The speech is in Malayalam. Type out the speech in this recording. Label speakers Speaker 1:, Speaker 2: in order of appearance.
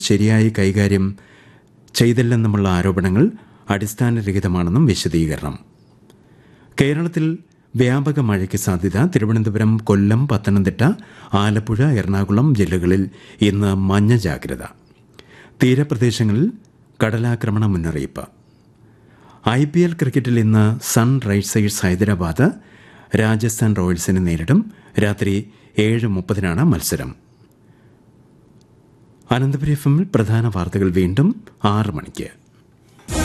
Speaker 1: ശരിയായി കൈകാര്യം ചെയ്തില്ലെന്നുമുള്ള ആരോപണങ്ങൾ അടിസ്ഥാനരഹിതമാണെന്നും വിശദീകരണം കേരളത്തിൽ വ്യാപക മഴയ്ക്ക് സാധ്യത തിരുവനന്തപുരം കൊല്ലം പത്തനംതിട്ട ആലപ്പുഴ എറണാകുളം ജില്ലകളിൽ ഇന്ന് മഞ്ഞ ജാഗ്രത തീരപ്രദേശങ്ങളിൽ കടലാക്രമണ മുന്നറിയിപ്പ് ഐ പി എൽ ക്രിക്കറ്റിൽ ഇന്ന് സൺറൈസേഴ്സ് ഹൈദരാബാദ് രാജസ്ഥാൻ റോയൽസിനെ നേരിടും രാത്രി ഏഴ് മുപ്പതിനാണ് മത്സരം അനന്തപുരി എഫ് എമ്മിൽ പ്രധാന വാർത്തകൾ വീണ്ടും ആറ് മണിക്ക്